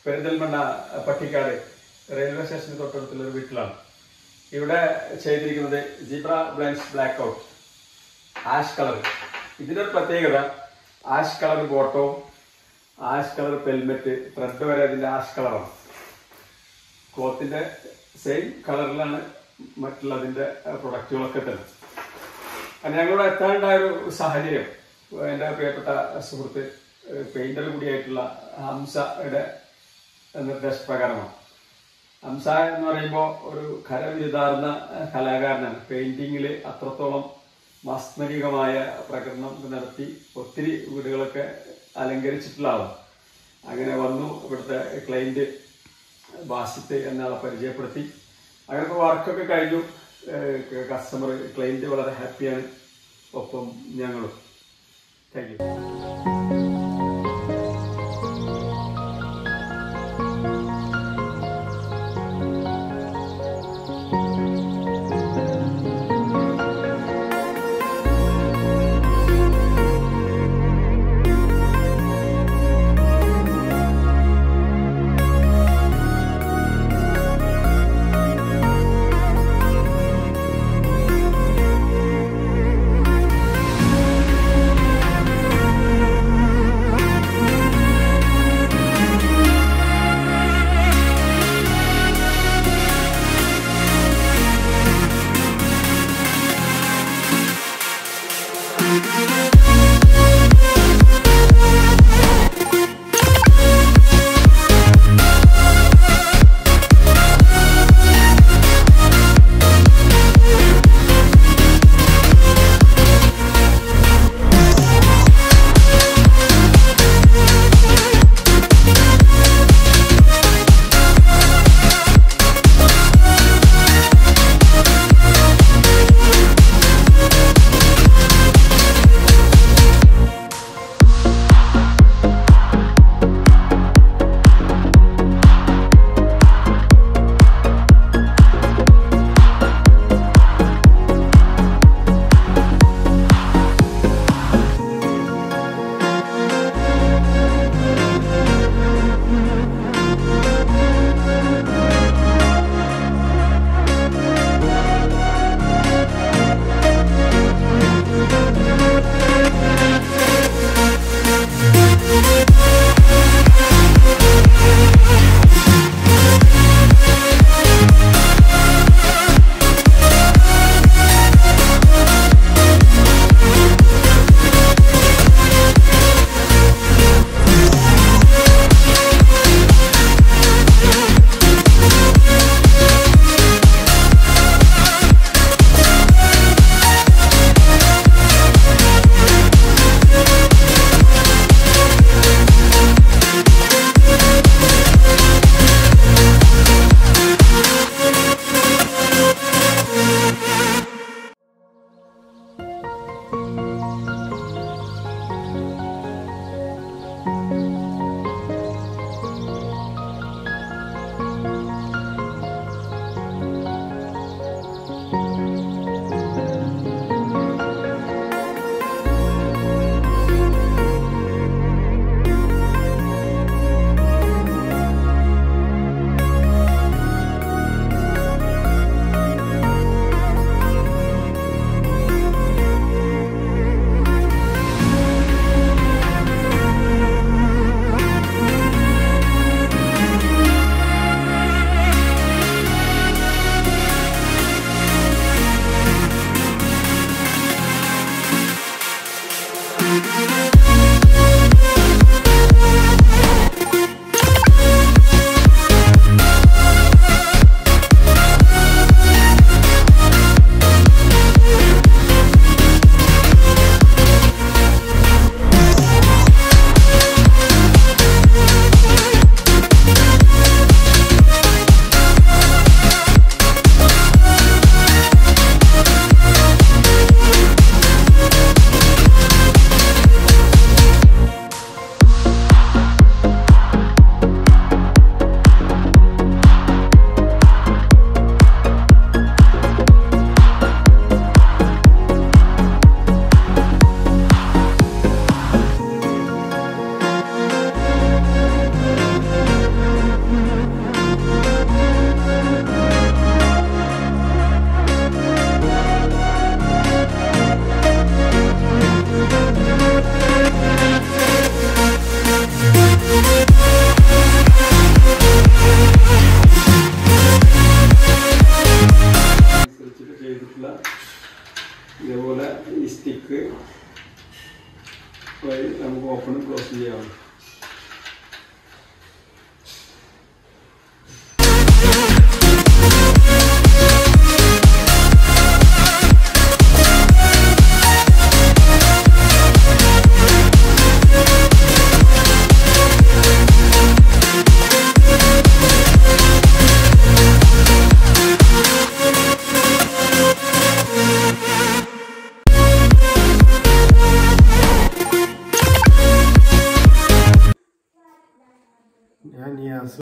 Perinthalmanna Pattikkad railway സ്റ്റേഷന് തൊട്ടടുത്തുള്ള ഒരു വീട്ടിലാണ് ഇവിടെ ചെയ്തിരിക്കുന്നത് zebra blinds black out ash colour ഇതിനൊരു പ്രത്യേകത ash colour bottom ash colour pelmet thread വരെ അതിന്റെ ആഷ് കളറാണ് ക്ലോത്തിന്റെ സെയിം കളറിലാണ് മറ്റുള്ളതിന്റെ പ്രൊഡക്റ്റുകളൊക്കെ തന്നെ അത് ഞങ്ങളിവിടെ എത്താനുണ്ടായ ഒരു സാഹചര്യം എൻ്റെ പ്രിയപ്പെട്ട സുഹൃത്ത് പെയിന്റർ കൂടിയായിട്ടുള്ള ഹംസയുടെ നിർദ്ദേശപ്രകാരമാണ് ഹംസ എന്ന് പറയുമ്പോൾ ഒരു കരവിരുതാർന്ന കലാകാരനാണ് പെയിന്റിങ്ങിൽ അത്രത്തോളം മാസ്മരികമായ പ്രകടനം നടത്തി ഒത്തിരി വീടുകളൊക്കെ അലങ്കരിച്ചിട്ടുള്ള ആളാണ് അങ്ങനെ വന്നു ഇവിടുത്തെ ക്ലൈന്റ് ബാസിത്ത് എന്നയാളെ പരിചയപ്പെടുത്തി അങ്ങനെ ഇപ്പോൾ വർക്കൊക്കെ കഴിഞ്ഞു കസ്റ്റമർ ക്ലൈന്റ് വളരെ ഹാപ്പിയാണ് ഒപ്പം ഞങ്ങളും താങ്ക് യു ഇതേപോലെ ഈ സ്റ്റിക്ക് വഴി നമുക്ക് ഓപ്പണും ക്ലോസ് ചെയ്യാം ഞാൻ നിയാസ്